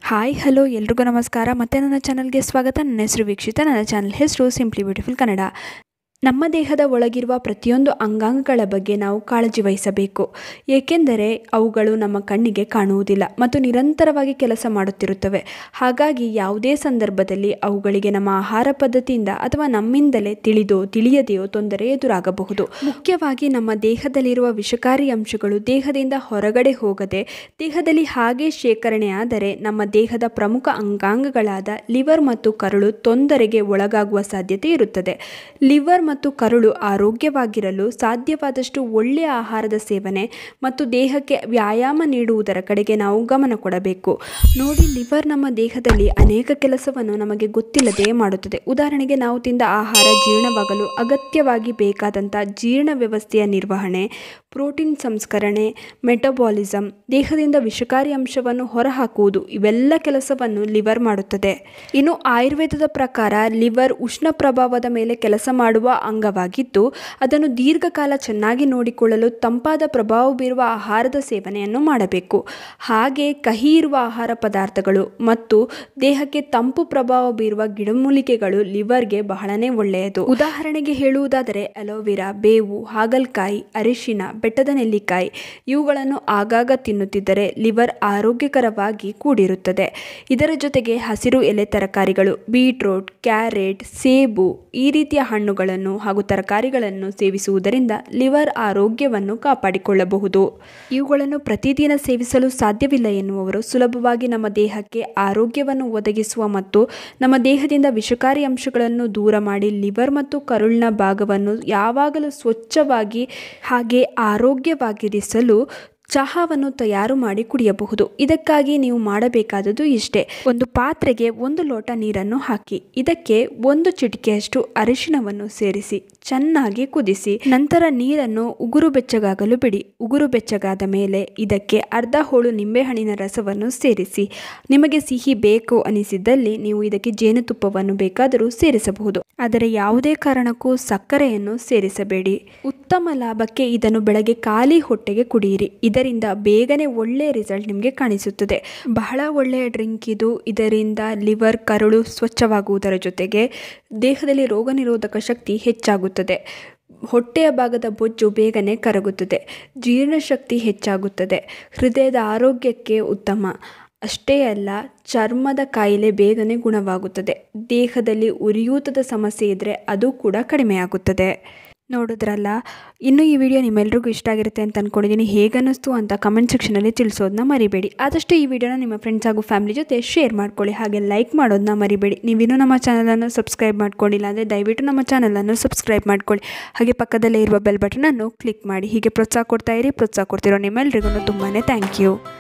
hi hello ಎಲ್ರಿಗೂ ನಮಸ್ಕಾರ ಮತ್ತೆ ನನ್ನ ಚಾನಲ್ಗೆ ಸ್ವಾಗತ ನನ್ನ ಹೆಸರು ವೀಕ್ಷಿತ ನನ್ನ ಚಾನಲ್ ಹೆಸರು ಸಿಂಪ್ಲಿ ಬ್ಯೂಟಿಫುಲ್ ಕನ್ನಡ ನಮ್ಮ ದೇಹದ ಒಳಗಿರುವ ಪ್ರತಿಯೊಂದು ಅಂಗಾಂಗಗಳ ಬಗ್ಗೆ ನಾವು ಕಾಳಜಿ ವಹಿಸಬೇಕು ಏಕೆಂದರೆ ಅವುಗಳು ನಮ್ಮ ಕಣ್ಣಿಗೆ ಕಾಣುವುದಿಲ್ಲ ಮತ್ತು ನಿರಂತರವಾಗಿ ಕೆಲಸ ಮಾಡುತ್ತಿರುತ್ತವೆ ಹಾಗಾಗಿ ಯಾವುದೇ ಸಂದರ್ಭದಲ್ಲಿ ಅವುಗಳಿಗೆ ನಮ್ಮ ಆಹಾರ ಪದ್ಧತಿಯಿಂದ ಅಥವಾ ನಮ್ಮಿಂದಲೇ ತಿಳಿದೋ ತಿಳಿಯದೆಯೋ ತೊಂದರೆ ಎದುರಾಗಬಹುದು ಮುಖ್ಯವಾಗಿ ನಮ್ಮ ದೇಹದಲ್ಲಿರುವ ವಿಷಕಾರಿ ಅಂಶಗಳು ದೇಹದಿಂದ ಹೊರಗಡೆ ಹೋಗದೆ ದೇಹದಲ್ಲಿ ಹಾಗೆ ಶೇಖರಣೆಯಾದರೆ ನಮ್ಮ ದೇಹದ ಪ್ರಮುಖ ಅಂಗಾಂಗಗಳಾದ ಲಿವರ್ ಮತ್ತು ಕರುಳು ತೊಂದರೆಗೆ ಒಳಗಾಗುವ ಸಾಧ್ಯತೆ ಇರುತ್ತದೆ ಲಿವರ್ ಮತ್ತು ಕರುಳು ಆರೋಗ್ಯವಾಗಿರಲು ಸಾಧ್ಯವಾದಷ್ಟು ಒಳ್ಳೆಯ ಆಹಾರದ ಸೇವನೆ ಮತ್ತು ದೇಹಕ್ಕೆ ವ್ಯಾಯಾಮ ನೀಡುವುದರ ಕಡೆಗೆ ನಾವು ಗಮನ ಕೊಡಬೇಕು ನೋಡಿ ಲಿವರ್ ನಮ್ಮ ದೇಹದಲ್ಲಿ ಅನೇಕ ಕೆಲಸವನ್ನು ನಮಗೆ ಗೊತ್ತಿಲ್ಲದೆ ಮಾಡುತ್ತದೆ ಉದಾಹರಣೆಗೆ ನಾವು ತಿಂದ ಆಹಾರ ಜೀರ್ಣವಾಗಲು ಅಗತ್ಯವಾಗಿ ಬೇಕಾದಂಥ ಜೀರ್ಣ ವ್ಯವಸ್ಥೆಯ ನಿರ್ವಹಣೆ ಪ್ರೋಟೀನ್ ಸಂಸ್ಕರಣೆ ಮೆಟಬಾಲಿಸಮ್ ದೇಹದಿಂದ ವಿಷಕಾರಿ ಅಂಶವನ್ನು ಹೊರಹಾಕುವುದು ಇವೆಲ್ಲ ಕೆಲಸವನ್ನು ಲಿವರ್ ಮಾಡುತ್ತದೆ ಇನ್ನು ಆಯುರ್ವೇದದ ಪ್ರಕಾರ ಲಿವರ್ ಉಷ್ಣ ಪ್ರಭಾವದ ಮೇಲೆ ಕೆಲಸ ಮಾಡುವ ಅಂಗವಾಗಿದ್ದು ಅದನ್ನು ದೀರ್ಘಕಾಲ ಚೆನ್ನಾಗಿ ನೋಡಿಕೊಳ್ಳಲು ತಂಪಾದ ಪ್ರಭಾವ ಬೀರುವ ಆಹಾರದ ಸೇವನೆಯನ್ನು ಮಾಡಬೇಕು ಹಾಗೆ ಕಹಿ ಇರುವ ಆಹಾರ ಪದಾರ್ಥಗಳು ಮತ್ತು ದೇಹಕ್ಕೆ ತಂಪು ಪ್ರಭಾವ ಬೀರುವ ಗಿಡಮೂಲಿಕೆಗಳು ಲಿವರ್ಗೆ ಬಹಳನೇ ಒಳ್ಳೆಯದು ಉದಾಹರಣೆಗೆ ಹೇಳುವುದಾದರೆ ಅಲೋವೆರಾ ಬೇವು ಹಾಗಲಕಾಯಿ ಅರಿಶಿನ ಬೆಟ್ಟದ ನೆಲ್ಲಿಕಾಯಿ ಇವುಗಳನ್ನು ಆಗಾಗ ತಿನ್ನುತ್ತಿದ್ದರೆ ಲಿವರ್ ಆರೋಗ್ಯಕರವಾಗಿ ಕೂಡಿರುತ್ತದೆ ಇದರ ಜೊತೆಗೆ ಹಸಿರು ಎಲೆ ತರಕಾರಿಗಳು ಬೀಟ್ರೋಟ್ ಕ್ಯಾರೆಟ್ ಸೇಬು ಈ ರೀತಿಯ ಹಣ್ಣುಗಳನ್ನು ಹಾಗೂ ತರಕಾರಿಗಳನ್ನು ಸೇವಿಸುವುದರಿಂದ ಲಿವರ್ ಆರೋಗ್ಯವನ್ನು ಕಾಪಾಡಿಕೊಳ್ಳಬಹುದು ಇವುಗಳನ್ನು ಪ್ರತಿದಿನ ಸೇವಿಸಲು ಸಾಧ್ಯವಿಲ್ಲ ಎನ್ನುವವರು ಸುಲಭವಾಗಿ ನಮ್ಮ ದೇಹಕ್ಕೆ ಆರೋಗ್ಯವನ್ನು ಒದಗಿಸುವ ಮತ್ತು ನಮ್ಮ ದೇಹದಿಂದ ವಿಷಕಾರಿ ಅಂಶಗಳನ್ನು ದೂರ ಮಾಡಿ ಲಿವರ್ ಮತ್ತು ಕರುಳಿನ ಭಾಗವನ್ನು ಯಾವಾಗಲೂ ಸ್ವಚ್ಛವಾಗಿ ಹಾಗೆ ಆರೋಗ್ಯವಾಗಿರಿಸಲು ಚಹಾವನ್ನು ತಯಾರು ಮಾಡಿ ಕುಡಿಯಬಹುದು ಇದಕ್ಕಾಗಿ ನೀವು ಮಾಡಬೇಕಾದದ್ದು ಇಷ್ಟೇ ಒಂದು ಪಾತ್ರೆಗೆ ಒಂದು ಲೋಟ ನೀರನ್ನು ಹಾಕಿ ಇದಕ್ಕೆ ಒಂದು ಚಿಟಿಕೆಯಷ್ಟು ಅರಿಶಿಣವನ್ನು ಸೇರಿಸಿ ಚೆನ್ನಾಗಿ ಕುದಿಸಿ ನಂತರ ನೀರನ್ನು ಉಗುರು ಬೆಚ್ಚಗಾಗಲು ಬಿಡಿ ಉಗುರು ಬೆಚ್ಚಗಾದ ಮೇಲೆ ಇದಕ್ಕೆ ಅರ್ಧ ಹೋಳು ನಿಂಬೆಹಣ್ಣಿನ ರಸವನ್ನು ಸೇರಿಸಿ ನಿಮಗೆ ಸಿಹಿ ಬೇಕು ಅನಿಸಿದ್ದಲ್ಲಿ ನೀವು ಇದಕ್ಕೆ ಜೇನುತುಪ್ಪವನ್ನು ಬೇಕಾದರೂ ಸೇರಿಸಬಹುದು ಆದರೆ ಯಾವುದೇ ಕಾರಣಕ್ಕೂ ಸಕ್ಕರೆಯನ್ನು ಸೇರಿಸಬೇಡಿ ಉತ್ತಮ ಲಾಭಕ್ಕೆ ಇದನ್ನು ಬೆಳಗ್ಗೆ ಖಾಲಿ ಹೊಟ್ಟೆಗೆ ಕುಡಿಯಿರಿ ಇದರಿಂದ ಬೇಗನೆ ಒಳ್ಳೆಯ ರಿಸಲ್ಟ್ ನಿಮಗೆ ಕಾಣಿಸುತ್ತದೆ ಬಹಳ ಒಳ್ಳೆಯ ಡ್ರಿಂಕ್ ಇದು ಇದರಿಂದ ಲಿವರ್ ಕರುಳು ಸ್ವಚ್ಛವಾಗುವುದರ ಜೊತೆಗೆ ದೇಹದಲ್ಲಿ ರೋಗ ನಿರೋಧಕ ಶಕ್ತಿ ಹೆಚ್ಚಾಗುತ್ತದೆ ಹೊಟ್ಟೆಯ ಭಾಗದ ಬೊಜ್ಜು ಬೇಗನೆ ಕರಗುತ್ತದೆ ಜೀರ್ಣಶಕ್ತಿ ಹೆಚ್ಚಾಗುತ್ತದೆ ಹೃದಯದ ಆರೋಗ್ಯಕ್ಕೆ ಉತ್ತಮ ಅಷ್ಟೇ ಅಲ್ಲ ಚರ್ಮದ ಕಾಯಿಲೆ ಬೇಗನೆ ಗುಣವಾಗುತ್ತದೆ ದೇಹದಲ್ಲಿ ಉರಿಯೂತದ ಸಮಸ್ಯೆ ಇದ್ದರೆ ಅದು ಕೂಡ ಕಡಿಮೆಯಾಗುತ್ತದೆ ನೋಡಿದ್ರಲ್ಲ ಇನ್ನು ಈ ವಿಡಿಯೋ ನಿಮ್ಮೆಲ್ರಿಗೂ ಇಷ್ಟ ಆಗಿರುತ್ತೆ ಅಂತ ಅಂದ್ಕೊಂಡಿದ್ದೀನಿ ಹೇಗನ್ನಿಸ್ತು ಅಂತ ಕಮೆಂಟ್ ಸೆಕ್ಷನಲ್ಲಿ ತಿಳಿಸೋದನ್ನ ಮರಿಬೇಡಿ ಆದಷ್ಟು ಈ ವಿಡಿಯೋನ ನಿಮ್ಮ ಫ್ರೆಂಡ್ಸ್ ಹಾಗೂ ಫ್ಯಾಮಿಲಿ ಜೊತೆ ಶೇರ್ ಮಾಡ್ಕೊಳ್ಳಿ ಹಾಗೆ ಲೈಕ್ ಮಾಡೋದನ್ನ ಮರಿಬೇಡಿ ನೀವಿನ್ನೂ ನಮ್ಮ ಚಾನಲನ್ನು ಸಬ್ಸ್ಕ್ರೈಬ್ ಮಾಡ್ಕೊಂಡಿಲ್ಲ ಅಂದರೆ ದಯವಿಟ್ಟು ನಮ್ಮ ಚಾನಲನ್ನು ಸಬ್ಸ್ಕ್ರೈಬ್ ಮಾಡ್ಕೊಳ್ಳಿ ಹಾಗೆ ಪಕ್ಕದಲ್ಲೇ ಇರುವ ಬೆಲ್ ಬಟನನ್ನು ಕ್ಲಿಕ್ ಮಾಡಿ ಹೀಗೆ ಪ್ರೋತ್ಸಾಹ ಕೊಡ್ತಾ ಇರಿ ಪ್ರೋತ್ಸಾಹ ಕೊಡ್ತಿರೋ ನಿಮ್ಮೆಲ್ರಿಗೂ ತುಂಬಾ ಥ್ಯಾಂಕ್ ಯು